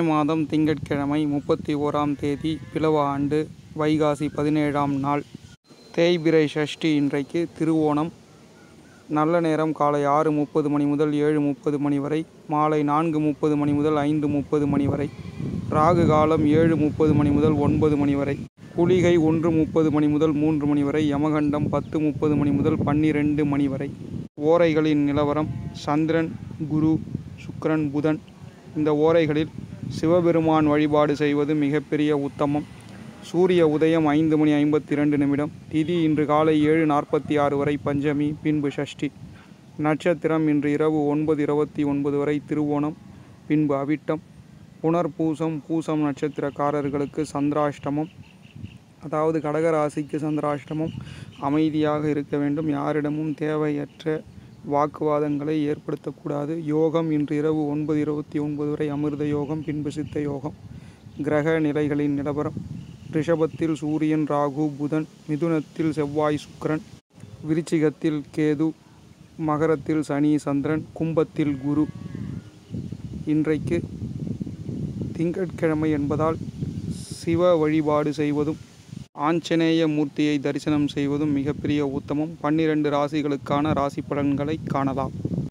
மாதம் திங்கட்கிழமை முப்பத்தி ஓராம் தேதி பிலவ ஆண்டு வைகாசி பதினேழாம் நாள் தேய்பிறை சஷ்டி இன்றைக்கு திருவோணம் நல்ல நேரம் காலை ஆறு முப்பது மணி முதல் ஏழு முப்பது மணி வரை மாலை நான்கு முப்பது மணி முதல் ஐந்து முப்பது மணி வரை ராகு காலம் ஏழு முப்பது மணி முதல் ஒன்பது மணி வரை குளிகை ஒன்று முப்பது மணி முதல் மூன்று மணி வரை யமகண்டம் பத்து முப்பது மணி முதல் பன்னிரெண்டு மணி வரை ஓரைகளின் நிலவரம் சந்திரன் குரு சுக்கிரன் புதன் இந்த ஓரைகளில் சிவபெருமான் வழிபாடு செய்வது மிகப்பெரிய உத்தமம் சூரிய உதயம் ஐந்து மணி ஐம்பத்தி இரண்டு நிமிடம் திதி இன்று காலை ஏழு நாற்பத்தி ஆறு வரை பஞ்சமி பின்பு சஷ்டி நட்சத்திரம் இன்று இரவு ஒன்பது இருபத்தி ஒன்பது வரை திருவோணம் பின்பு அவிட்டம் புனர்பூசம் பூசம் நட்சத்திரக்காரர்களுக்கு சந்திராஷ்டமம் அதாவது கடகராசிக்கு சந்திராஷ்டமம் அமைதியாக இருக்க வேண்டும் யாரிடமும் தேவையற்ற வாக்குவாதங்களை ஏற்படுத்தக்கூடாது யோகம் இன்று இரவு ஒன்பது இருபத்தி ஒன்பது வரை அமிர்த யோகம் பின்பு சித்த யோகம் கிரக நிலைகளின் நிலவரம் ரிஷபத்தில் சூரியன் ராகு புதன் மிதுனத்தில் செவ்வாய் சுக்கிரன் விருச்சிகத்தில் கேது மகரத்தில் சனி சந்திரன் கும்பத்தில் குரு இன்றைக்கு திங்கட்கிழமை என்பதால் சிவ வழிபாடு செய்வதும் ஆஞ்சநேய மூர்த்தியை தரிசனம் செய்வதும் மிகப்பெரிய உத்தமம் பன்னிரண்டு ராசிகளுக்கான ராசி பலன்களை காணலாம்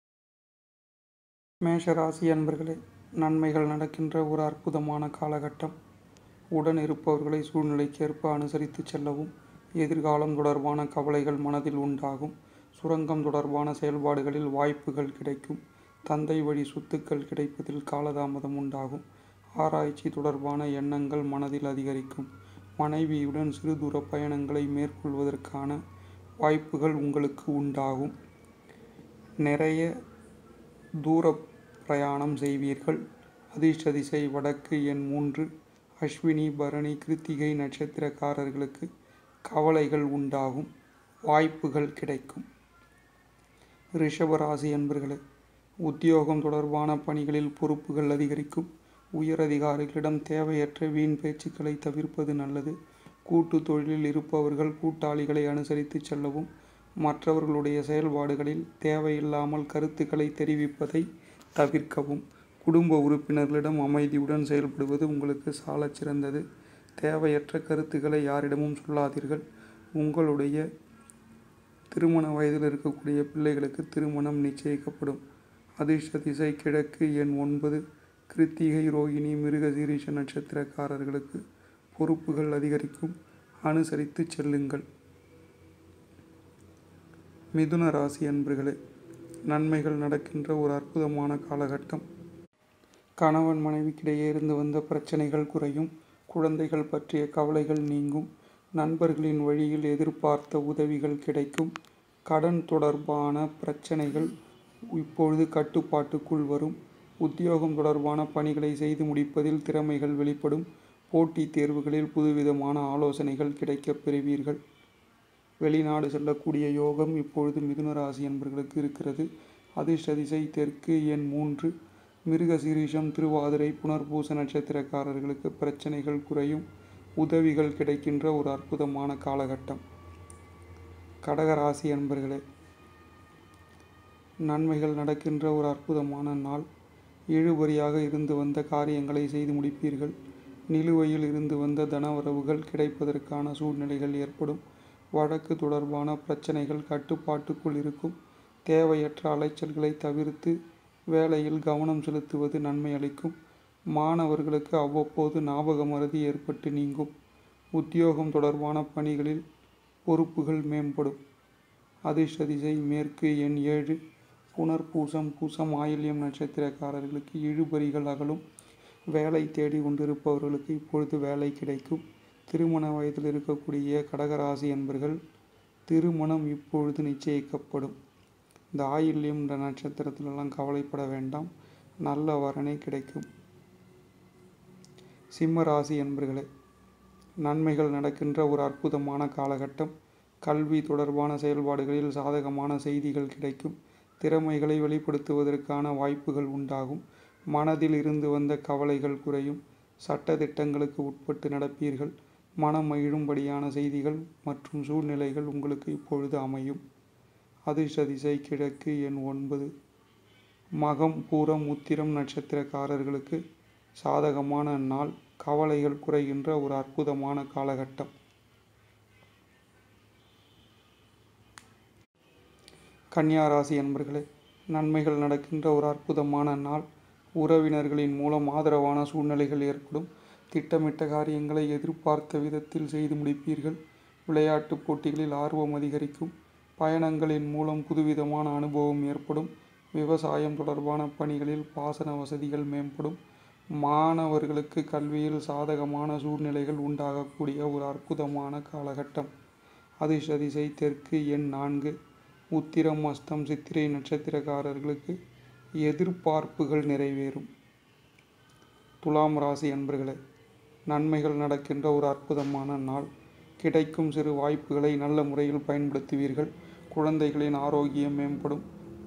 மேஷ ராசி அன்பர்களே நன்மைகள் நடக்கின்ற ஒரு அற்புதமான காலகட்டம் உடன் இருப்பவர்களை சூழ்நிலைக்கேற்ப அனுசரித்து செல்லவும் எதிர்காலம் தொடர்பான கவலைகள் மனதில் உண்டாகும் சுரங்கம் தொடர்பான செயல்பாடுகளில் வாய்ப்புகள் கிடைக்கும் தந்தை வழி சொத்துக்கள் கிடைப்பதில் காலதாமதம் உண்டாகும் ஆராய்ச்சி தொடர்பான எண்ணங்கள் மனதில் அதிகரிக்கும் மனைவியுடன் சிறு தூர பயணங்களை மேற்கொள்வதற்கான வாய்ப்புகள் உங்களுக்கு உண்டாகும் நிறைய தூர பிரயாணம் செய்வீர்கள் அதிர்ஷ்ட திசை வடக்கு எண் மூன்று அஸ்வினி பரணி கிருத்திகை நட்சத்திரக்காரர்களுக்கு கவலைகள் உண்டாகும் வாய்ப்புகள் கிடைக்கும் ரிஷபராசி என்பர்களே உத்தியோகம் தொடர்பான பணிகளில் பொறுப்புகள் அதிகரிக்கும் உயர் அதிகாரிகளிடம் தேவையற்ற வீண் பேச்சுக்களை தவிர்ப்பது நல்லது கூட்டு தொழிலில் இருப்பவர்கள் கூட்டாளிகளை அனுசரித்து செல்லவும் மற்றவர்களுடைய செயல்பாடுகளில் தேவையில்லாமல் கருத்துக்களை தெரிவிப்பதை தவிர்க்கவும் குடும்ப உறுப்பினர்களிடம் அமைதியுடன் செயல்படுவது உங்களுக்கு சாலச் சிறந்தது தேவையற்ற கருத்துக்களை யாரிடமும் சொல்லாதீர்கள் உங்களுடைய திருமண வயதில் இருக்கக்கூடிய பிள்ளைகளுக்கு திருமணம் நிச்சயிக்கப்படும் அதிர்ஷ்ட திசை கிழக்கு எண் ஒன்பது கிருத்திகை ரோகிணி மிருகசீரிஷ நட்சத்திரக்காரர்களுக்கு பொறுப்புகள் அதிகரிக்கும் அனுசரித்து செல்லுங்கள் மிதுன ராசி அன்பர்களே நன்மைகள் நடக்கின்ற ஒரு அற்புதமான காலகட்டம் கணவன் மனைவிக்கிடையே இருந்து வந்த பிரச்சனைகள் குறையும் குழந்தைகள் பற்றிய கவலைகள் நீங்கும் நண்பர்களின் வழியில் எதிர்பார்த்த உதவிகள் கிடைக்கும் கடன் தொடர்பான பிரச்சனைகள் இப்பொழுது கட்டுப்பாட்டுக்குள் வரும் உத்தியோகம் தொடர்பான பணிகளை செய்து முடிப்பதில் திறமைகள் வெளிப்படும் போட்டித் தேர்வுகளில் புதுவிதமான ஆலோசனைகள் கிடைக்கப் பெறுவீர்கள் வெளிநாடு செல்லக்கூடிய யோகம் இப்பொழுது மிதுன ராசி என்பர்களுக்கு இருக்கிறது அதிர்ஷ்ட திசை தெற்கு எண் மூன்று மிருக சீரிஷம் திருவாதிரை புனர்பூச நட்சத்திரக்காரர்களுக்கு பிரச்சனைகள் குறையும் உதவிகள் கிடைக்கின்ற ஒரு அற்புதமான காலகட்டம் கடகராசி அன்பர்களே நன்மைகள் நடக்கின்ற ஒரு அற்புதமான நாள் இழுபறியாக இருந்து வந்த காரியங்களை செய்து முடிப்பீர்கள் நிலுவையில் இருந்து வந்த தனவரவுகள் கிடைப்பதற்கான சூழ்நிலைகள் ஏற்படும் வழக்கு தொடர்பான பிரச்சனைகள் கட்டுப்பாட்டுக்குள் இருக்கும் தேவையற்ற அலைச்சல்களை தவிர்த்து வேலையில் கவனம் செலுத்துவது நன்மை அளிக்கும் மாணவர்களுக்கு அவ்வப்போது ஞாபக மறதி ஏற்பட்டு நீங்கும் உத்தியோகம் தொடர்பான பணிகளில் பொறுப்புகள் மேம்படும் அதிர்ஷ்ட திசை மேற்கு எண் ஏழு புனர்பூசம் பூசம் ஆயில்யம் நட்சத்திரக்காரர்களுக்கு இழுபறிகள் அகலும் வேலை தேடி கொண்டிருப்பவர்களுக்கு இப்பொழுது வேலை கிடைக்கும் திருமண வயதில் இருக்கக்கூடிய கடகராசி என்பர்கள் திருமணம் இப்பொழுது நிச்சயிக்கப்படும் இந்த ஆயில்யம் என்ற நட்சத்திரத்திலெல்லாம் கவலைப்பட வேண்டாம் நல்ல வரனே கிடைக்கும் சிம்ம ராசி என்பர்களே நன்மைகள் நடக்கின்ற ஒரு அற்புதமான காலகட்டம் கல்வி தொடர்பான செயல்பாடுகளில் சாதகமான செய்திகள் கிடைக்கும் திறமைகளை வெளிப்படுத்துவதற்கான வாய்ப்புகள் உண்டாகும் மனதில் இருந்து வந்த கவலைகள் குறையும் சட்ட திட்டங்களுக்கு உட்பட்டு நடப்பீர்கள் மனம் மகிழும்படியான செய்திகள் மற்றும் சூழ்நிலைகள் உங்களுக்கு இப்பொழுது அமையும் அதிர்ஷ்ட திசை கிழக்கு எண் ஒன்பது மகம் பூரம் உத்திரம் நட்சத்திரக்காரர்களுக்கு சாதகமான நாள் கவலைகள் குறைகின்ற ஒரு அற்புதமான காலகட்டம் கன்னியா ராசி என்பர்களே நன்மைகள் நடக்கின்ற ஒரு அற்புதமான நாள் உறவினர்களின் மூலம் ஆதரவான சூழ்நிலைகள் ஏற்படும் திட்டமிட்ட காரியங்களை எதிர்பார்த்த விதத்தில் செய்து முடிப்பீர்கள் விளையாட்டுப் போட்டிகளில் ஆர்வம் அதிகரிக்கும் பயணங்களின் மூலம் புதுவிதமான அனுபவம் ஏற்படும் விவசாயம் தொடர்பான பணிகளில் பாசன வசதிகள் மேம்படும் மாணவர்களுக்கு கல்வியில் சாதகமான சூழ்நிலைகள் உண்டாகக்கூடிய ஒரு அற்புதமான காலகட்டம் அதிர்ஷ்ட திசை தெற்கு எண் நான்கு உத்திரம் அஸ்தம் சித்திரை நட்சத்திரக்காரர்களுக்கு எதிர்பார்ப்புகள் நிறைவேறும் துலாம் ராசி அன்பர்களே நன்மைகள் நடக்கின்ற ஒரு அற்புதமான நாள் கிடைக்கும் சிறு வாய்ப்புகளை நல்ல முறையில் பயன்படுத்துவீர்கள் குழந்தைகளின் ஆரோக்கியம் மேம்படும்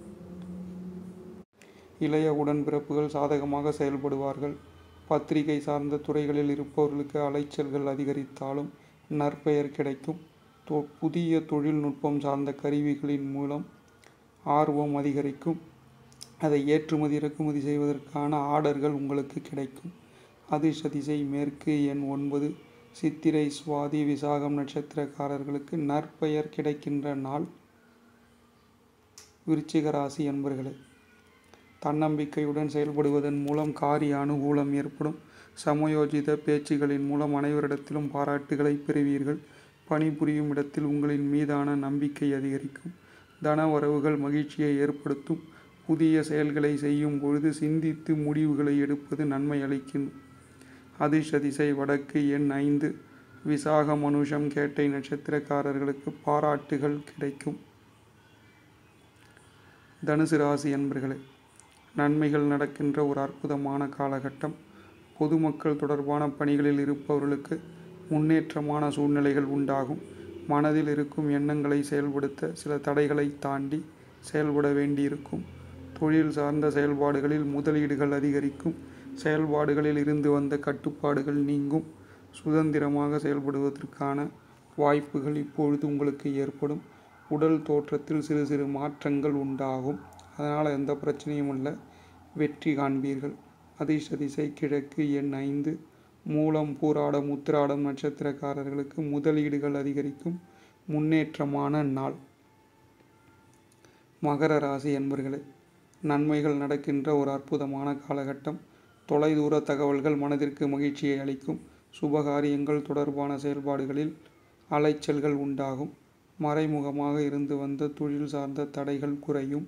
இளைய உடன்பிறப்புகள் சாதகமாக செயல்படுவார்கள் பத்திரிகை சார்ந்த துறைகளில் இருப்பவர்களுக்கு அலைச்சல்கள் அதிகரித்தாலும் நற்பெயர் கிடைக்கும் தொ புதிய தொழில்நுட்பம் சார்ந்த கருவிகளின் மூலம் ஆர்வம் அதிகரிக்கும் அதை ஏற்றுமதி இறக்குமதி செய்வதற்கான ஆர்டர்கள் உங்களுக்கு கிடைக்கும் அதிர்ஷ்ட திசை மேற்கு எண் ஒன்பது சித்திரை சுவாதி விசாகம் நட்சத்திரக்காரர்களுக்கு நற்பெயர் கிடைக்கின்ற நாள் விருச்சிக ராசி என்பர்களே தன்னம்பிக்கையுடன் செயல்படுவதன் மூலம் காரிய அனுகூலம் ஏற்படும் சமயோஜித பேச்சுகளின் மூலம் அனைவரிடத்திலும் பாராட்டுகளை பெறுவீர்கள் பணிபுரியும் இடத்தில் உங்களின் மீதான நம்பிக்கை அதிகரிக்கும் தன வரவுகள் மகிழ்ச்சியை ஏற்படுத்தும் புதிய செயல்களை செய்யும் பொழுது சிந்தித்து முடிவுகளை எடுப்பது நன்மை அளிக்கும் அதிர்ஷ்ட திசை வடக்கு எண் ஐந்து விசாக மனுஷம் கேட்டை நட்சத்திரக்காரர்களுக்கு பாராட்டுகள் கிடைக்கும் தனுசு ராசி என்பர்களே நன்மைகள் நடக்கின்ற ஒரு அற்புதமான காலகட்டம் பொதுமக்கள் தொடர்பான பணிகளில் இருப்பவர்களுக்கு முன்னேற்றமான சூழ்நிலைகள் உண்டாகும் மனதில் இருக்கும் எண்ணங்களை செயல்படுத்த சில தடைகளை தாண்டி செயல்பட வேண்டியிருக்கும் தொழில் சார்ந்த செயல்பாடுகளில் முதலீடுகள் அதிகரிக்கும் செயல்பாடுகளில் இருந்து வந்த கட்டுப்பாடுகள் நீங்கும் சுதந்திரமாக செயல்படுவதற்கான வாய்ப்புகள் இப்பொழுது உங்களுக்கு ஏற்படும் உடல் தோற்றத்தில் சிறு சிறு மாற்றங்கள் உண்டாகும் அதனால் எந்த பிரச்சனையும் இல்லை வெற்றி காண்பீர்கள் அதிர்ஷ்ட திசை கிழக்கு எண் ஐந்து மூலம் பூராடம் உத்திராடம் நட்சத்திரக்காரர்களுக்கு முதலீடுகள் அதிகரிக்கும் முன்னேற்றமான நாள் மகர ராசி என்பர்களே நன்மைகள் நடக்கின்ற ஒரு அற்புதமான காலகட்டம் தொலைதூர தகவல்கள் மனதிற்கு மகிழ்ச்சியை அளிக்கும் சுபகாரியங்கள் தொடர்பான செயல்பாடுகளில் அலைச்சல்கள் உண்டாகும் மறைமுகமாக இருந்து வந்த தொழில் சார்ந்த தடைகள் குறையும்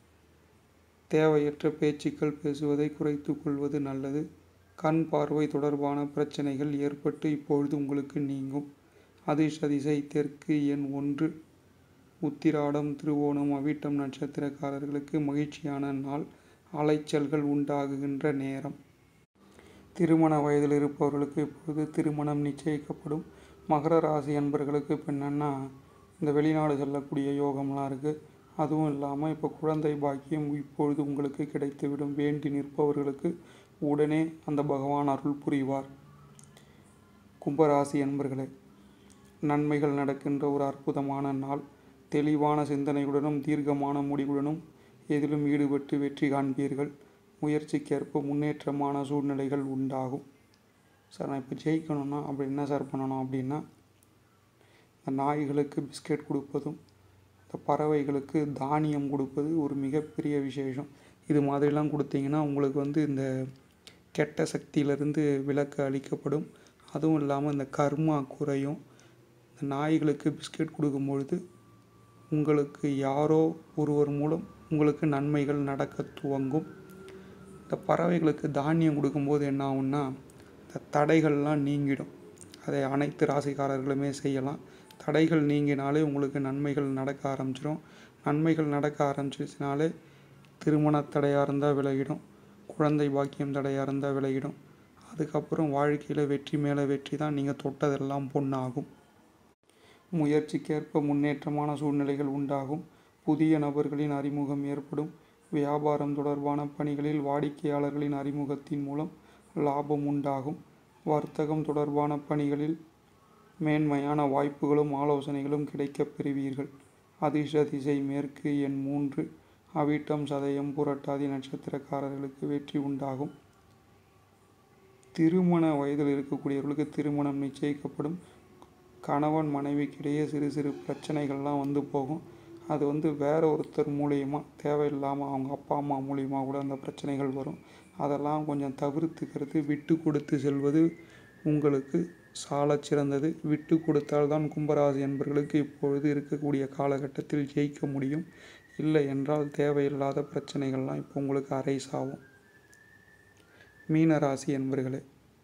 தேவையற்ற பேச்சுக்கள் பேசுவதை குறைத்து கொள்வது நல்லது கண் பார்வை தொடர்பான பிரச்சனைகள் ஏற்பட்டு இப்பொழுது உங்களுக்கு நீங்கும் அதிர்ஷ்ட திசை தெற்கு எண் ஒன்று உத்திராடம் திருவோணம் அவிட்டம் நட்சத்திரக்காரர்களுக்கு மகிழ்ச்சியான நாள் அலைச்சல்கள் உண்டாகுகின்ற நேரம் திருமண வயதில் இருப்பவர்களுக்கு இப்பொழுது திருமணம் நிச்சயிக்கப்படும் மகர ராசி அன்பர்களுக்கு இப்போ என்னென்னா இந்த வெளிநாடு செல்லக்கூடிய யோகம்லாம் இருக்குது அதுவும் இல்லாமல் இப்போ குழந்தை பாக்கியம் இப்பொழுது உங்களுக்கு கிடைத்துவிடும் வேண்டி நிற்பவர்களுக்கு உடனே அந்த பகவான் அருள் புரிவார் கும்பராசி அன்பர்களே நன்மைகள் நடக்கின்ற ஒரு அற்புதமான நாள் தெளிவான சிந்தனைகளுடனும் தீர்க்கமான முடிவுடனும் எதிலும் ஈடுபட்டு வெற்றி காண்பீர்கள் முயற்சிக்கேற்ப முன்னேற்றமான சூழ்நிலைகள் உண்டாகும் சார் நான் இப்போ ஜெயிக்கணும்னா அப்படி என்ன சார் பண்ணணும் அப்படின்னா இந்த நாய்களுக்கு பிஸ்கெட் கொடுப்பதும் இந்த பறவைகளுக்கு தானியம் கொடுப்பது ஒரு மிகப்பெரிய விசேஷம் இது மாதிரிலாம் கொடுத்தீங்கன்னா உங்களுக்கு வந்து இந்த கெட்ட சக்தியிலிருந்து விலக்கு அளிக்கப்படும் அதுவும் இல்லாமல் இந்த கர்மா குறையும் இந்த நாய்களுக்கு பிஸ்கெட் கொடுக்கும் பொழுது உங்களுக்கு யாரோ ஒருவர் மூலம் உங்களுக்கு நன்மைகள் நடக்க துவங்கும் இந்த பறவைகளுக்கு தானியம் கொடுக்கும்போது என்ன ஆகும்னா இந்த தடைகள்லாம் நீங்கிடும் அதை அனைத்து ராசிக்காரர்களுமே செய்யலாம் தடைகள் நீங்கினாலே உங்களுக்கு நன்மைகள் நடக்க ஆரம்பிச்சிடும் நன்மைகள் நடக்க ஆரம்பிச்சிச்சுனாலே திருமண தடையாக இருந்தால் விலகிடும் குழந்தை பாக்கியம் தடையாக இருந்தால் விலகிடும் அதுக்கப்புறம் வாழ்க்கையில் வெற்றி மேலே வெற்றி தான் நீங்கள் தொட்டதெல்லாம் பொண்ணாகும் முயற்சிக்கேற்ப முன்னேற்றமான சூழ்நிலைகள் உண்டாகும் புதிய நபர்களின் அறிமுகம் ஏற்படும் வியாபாரம் தொடர்பான பணிகளில் வாடிக்கையாளர்களின் அறிமுகத்தின் மூலம் லாபம் உண்டாகும் வர்த்தகம் தொடர்பான பணிகளில் மேன்மையான வாய்ப்புகளும் ஆலோசனைகளும் கிடைக்கப் பெறுவீர்கள் அதிர்ஷ்ட திசை மேற்கு எண் மூன்று அவிட்டம் சதயம் புரட்டாதி நட்சத்திரக்காரர்களுக்கு வெற்றி உண்டாகும் திருமண வயதில் இருக்கக்கூடியவர்களுக்கு திருமணம் நிச்சயிக்கப்படும் கணவன் மனைவிக்கிடையே சிறு சிறு பிரச்சனைகள்லாம் வந்து போகும் அது வந்து வேற ஒருத்தர் மூலியமா தேவையில்லாமல் அவங்க அப்பா அம்மா மூலியமா கூட அந்த பிரச்சனைகள் வரும் அதெல்லாம் கொஞ்சம் தவிர்த்துக்கிறது விட்டு கொடுத்து செல்வது உங்களுக்கு சாலச் சிறந்தது விட்டு கொடுத்தால்தான் கும்பராசி என்பவர்களுக்கு இப்பொழுது இருக்கக்கூடிய காலகட்டத்தில் ஜெயிக்க முடியும் இல்லை என்றால் தேவையில்லாத பிரச்சனைகள்லாம் இப்போ உங்களுக்கு அரைஸ் ஆகும் மீனராசி என்பர்களே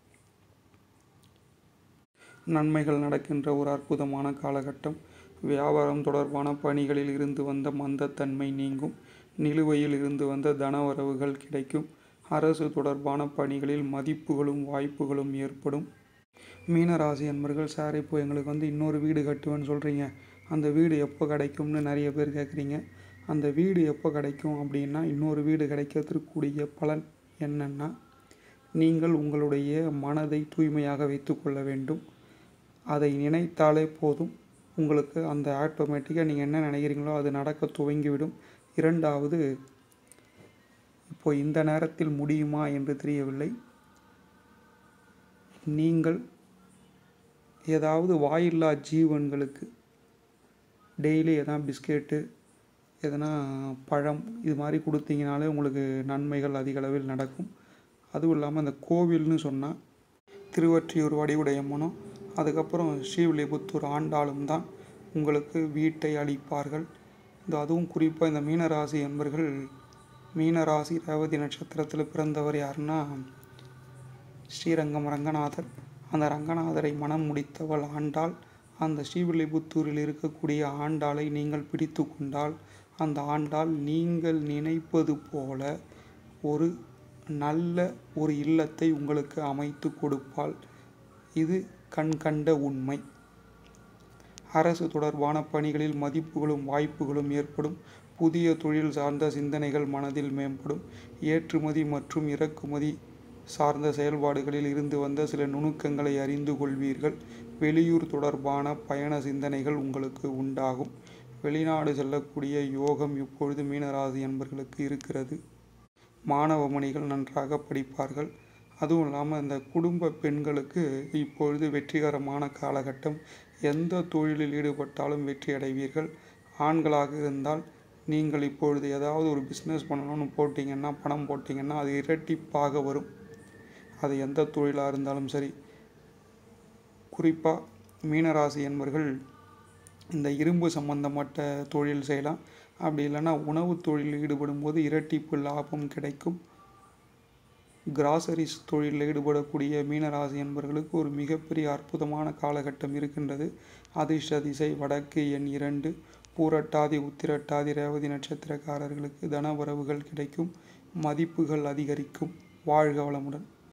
நன்மைகள் நடக்கின்ற ஒரு அற்புதமான காலகட்டம் வியாபாரம் தொடர்பான பணிகளில் இருந்து வந்த மந்தத்தன்மை நீங்கும் நிலுவையில் இருந்து வந்த தனவரவுகள் கிடைக்கும் அரசு தொடர்பான பணிகளில் மதிப்புகளும் வாய்ப்புகளும் ஏற்படும் மீனராசி என்பர்கள் சார் இப்போ எங்களுக்கு வந்து இன்னொரு வீடு கட்டுவேன்னு சொல்கிறீங்க அந்த வீடு எப்போ கிடைக்கும்னு நிறைய பேர் கேட்குறீங்க அந்த வீடு எப்போ கிடைக்கும் அப்படின்னா இன்னொரு வீடு கிடைக்கிறதுக்கூடிய பலன் என்னன்னா நீங்கள் உங்களுடைய மனதை தூய்மையாக வைத்துக்கொள்ள வேண்டும் அதை நினைத்தாலே போதும் உங்களுக்கு அந்த ஆட்டோமேட்டிக்காக நீங்கள் என்ன நினைக்கிறீங்களோ அது நடக்க துவங்கிவிடும் இரண்டாவது இப்போ இந்த நேரத்தில் முடியுமா என்று தெரியவில்லை நீங்கள் ஏதாவது வாயில்லா ஜீவன்களுக்கு டெய்லி எதனா பிஸ்கெட்டு எதனா பழம் இது மாதிரி கொடுத்தீங்கனாலே உங்களுக்கு நன்மைகள் அதிக அளவில் நடக்கும் அதுவும் இல்லாமல் இந்த கோவில்னு சொன்னால் திருவொற்றியூர் வடிவுடையம்மனும் அதுக்கப்புறம் ஸ்ரீவில்லிபுத்தூர் ஆண்டாளும் தான் உங்களுக்கு வீட்டை அளிப்பார்கள் இந்த அதுவும் குறிப்பாக இந்த மீனராசி என்பர்கள் மீனராசி ரேவதி நட்சத்திரத்தில் பிறந்தவர் யாருன்னா ஸ்ரீரங்கம் ரங்கநாதர் அந்த ரங்கநாதரை மனம் முடித்தவள் ஆண்டாள் அந்த ஸ்ரீவில்லிபுத்தூரில் இருக்கக்கூடிய ஆண்டாளை நீங்கள் பிடித்து கொண்டால் அந்த ஆண்டாள் நீங்கள் நினைப்பது போல ஒரு நல்ல ஒரு இல்லத்தை உங்களுக்கு அமைத்து கொடுப்பாள் இது கண் கண்ட உண்மை அரசு தொடர்பான பணிகளில் மதிப்புகளும் வாய்ப்புகளும் ஏற்படும் புதிய தொழில் சார்ந்த சிந்தனைகள் மனதில் மேம்படும் ஏற்றுமதி மற்றும் இறக்குமதி சார்ந்த செயல்பாடுகளில் இருந்து வந்த சில நுணுக்கங்களை அறிந்து கொள்வீர்கள் வெளியூர் தொடர்பான பயண சிந்தனைகள் உங்களுக்கு உண்டாகும் வெளிநாடு செல்லக்கூடிய யோகம் இப்பொழுது மீனராசி என்பர்களுக்கு இருக்கிறது மாணவ மணிகள் நன்றாக படிப்பார்கள் அதுவும் இல்லாமல் இந்த குடும்ப பெண்களுக்கு இப்பொழுது வெற்றிகரமான காலகட்டம் எந்த தொழிலில் ஈடுபட்டாலும் வெற்றி அடைவீர்கள் ஆண்களாக இருந்தால் நீங்கள் இப்பொழுது ஏதாவது ஒரு பிஸ்னஸ் பண்ணணும்னு போட்டிங்கன்னா பணம் போட்டிங்கன்னா அது இரட்டிப்பாக வரும் அது எந்த தொழிலாக இருந்தாலும் சரி குறிப்பாக மீனராசி என்பர்கள் இந்த இரும்பு சம்பந்தப்பட்ட தொழில் செய்யலாம் அப்படி இல்லைன்னா உணவு தொழிலில் ஈடுபடும் போது இரட்டிப்பு லாபம் கிடைக்கும் கிராசரிஸ் தொழிலில் ஈடுபடக்கூடிய மீனராசி என்பவர்களுக்கு ஒரு மிகப்பெரிய அற்புதமான காலகட்டம் இருக்கின்றது அதிர்ஷ்ட திசை வடக்கு எண் இரண்டு பூரட்டாதி உத்திரட்டாதி ரேவதி நட்சத்திரக்காரர்களுக்கு தனவரவுகள் கிடைக்கும் மதிப்புகள் அதிகரிக்கும் வாழ்க வளமுடன்